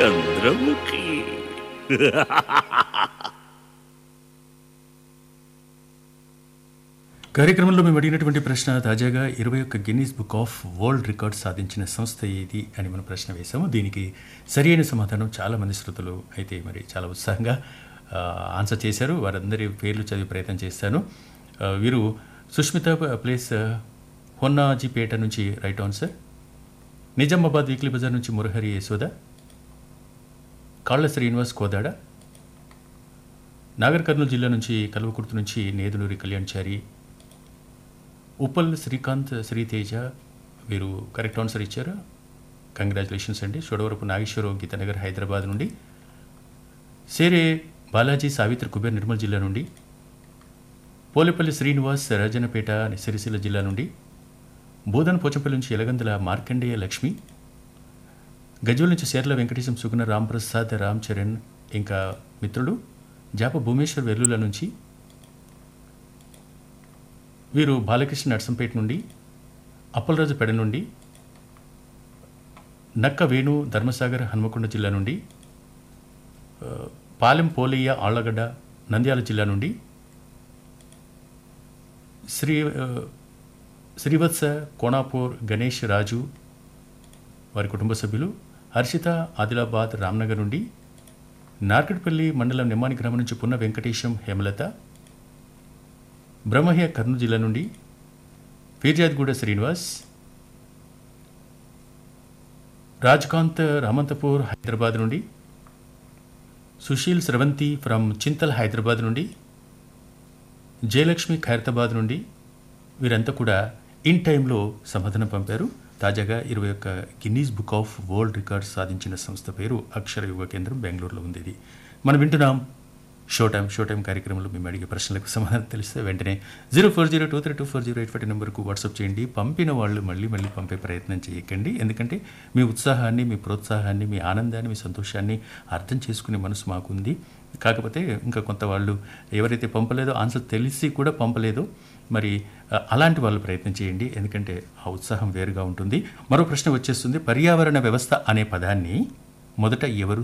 చంద్రముఖి కార్యక్రమంలో మేము అడిగినటువంటి ప్రశ్న తాజాగా ఇరవై ఒక్క Guinness book of world record సాధించిన సంస్థ ఏది అని మనం ప్రశ్న వేశాము దీనికి సరైన సమాధానం చాలా మంది శ్రోతలు అయితే మరి చాలా ఉత్సాహంగా ఆ, ఆన్సర్ చేశారు వారందరి పేర్లు చదివి ప్రయత్నం చేస్తాను ఆ, వీరు సుష్మిత ప్లేస్ హొన్నాజీపేట నుంచి రైట్ ఆన్సర్ నిజామాబాద్ వీక్లీ బజార్ నుంచి మురహరి యశోద కాళ్ళ శ్రీనివాస్ కోదాడ నాగర్ కర్నూలు జిల్లా నుంచి కల్వకుర్తి నుంచి నేదులూరి కళ్యాణ్చారి ఉప్పల్ శ్రీకాంత్ శ్రీతేజ వీరు కరెక్ట్ ఆన్సర్ ఇచ్చారు కంగ్రాచులేషన్స్ అండి చోడవరపు నాగేశ్వరరావు గీతానగర్ హైదరాబాద్ నుండి సేరే బాలాజీ సావిత్రి కుబేర్ నిర్మల్ జిల్లా నుండి పోలేపల్లి శ్రీనివాస్ రాజన్నపేట సిరిసిల్ల జిల్లా నుండి బోధన్ పోచంపల్లి నుంచి ఎలగందుల మార్కండేయ లక్ష్మి గజ్వల్ నుంచి సేర్ల వెంకటేశం సుగుణ రాంప్రసాద్ రామ్ చరణ్ ఇంకా మిత్రుడు జాప భూమేశ్వర్ వెల్లుల నుంచి వీరు బాలకృష్ణ నర్సంపేట నుండి అప్పలరాజు పెడ నుండి నక్క వేణు ధర్మసాగర్ హన్మకొండ జిల్లా నుండి ఆ, పాలెం పోలయ్య ఆళ్లగడ్డ నంద్యాల జిల్లా నుండి శ్రీ ఆ, శ్రీవత్స కోణాపూర్ గణేష్ రాజు వారి కుటుంబ సభ్యులు హర్షిత ఆదిలాబాద్ రామ్నగర్ నుండి నార్కట్పల్లి మండలం నిమ్మాని గ్రామం నుంచి పున్న వెంకటేశం హేమలత బ్రహ్మహ్య కర్నూలు జిల్లా నుండి ఫీర్జాద్గూడ శ్రీనివాస్ రాజ్కాంత్ రామంతపూర్ హైదరాబాద్ నుండి సుశీల్ స్రవంతి ఫ్రమ్ చింతల్ హైదరాబాద్ నుండి జయలక్ష్మి ఖైరతాబాద్ నుండి వీరంతా కూడా ఇన్ టైంలో సమాధానం పంపారు తాజాగా ఇరవై ఒక్క Guinness book of world records సాధించిన సంస్థ పేరు అక్షర యువ కేంద్రం బెంగళూరులో ఉంది ఇది మనం వింటున్నాం షో టైం షో టైం కార్యక్రమంలో మేము అడిగే ప్రశ్నలకు సమాధానం తెలిస్తే వెంటనే zero four zero two three two four zero eight five నెంబర్కు వాట్సాప్ చేయండి పంపిన వాళ్ళు మళ్ళీ మళ్ళీ పంపే ప్రయత్నం చేయకండి ఎందుకంటే మీ ఉత్సాహాన్ని మీ ప్రోత్సాహాన్ని మీ ఆనందాన్ని మీ సంతోషాన్ని అర్థం చేసుకునే మనసు మాకుంది కాకపోతే ఇంకా కొంత వాళ్ళు ఎవరైతే పంపలేదో ఆన్సర్ తెలిసి కూడా పంపలేదో మరి ఆ, అలాంటి వాళ్ళు ప్రయత్నం చేయండి ఎందుకంటే ఆ ఉత్సాహం వేరుగా ఉంటుంది మరో ప్రశ్న వచ్చేస్తుంది పర్యావరణ వ్యవస్థ అనే పదాన్ని మొదట ఎవరు